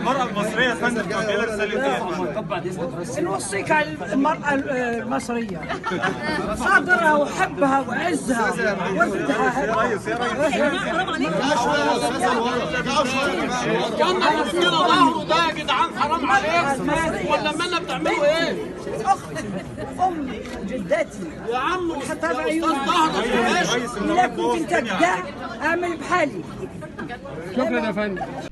المرأة المصرية يا فندم توجه لك رسالة ايه؟ نوصيك على المرأة المصرية صدرها وحبها وعزها وردها يا ريس يا ريس كنا كده ظهره ده يا جدعان حرام عليك ولا لما بتعملوا ايه؟ أختي أمي جدتي يا عم حتى استاذ بعيوني ظهرك يا باشا ريس إذا كنت أنت كده أعمل بحالي شكرا يا فندم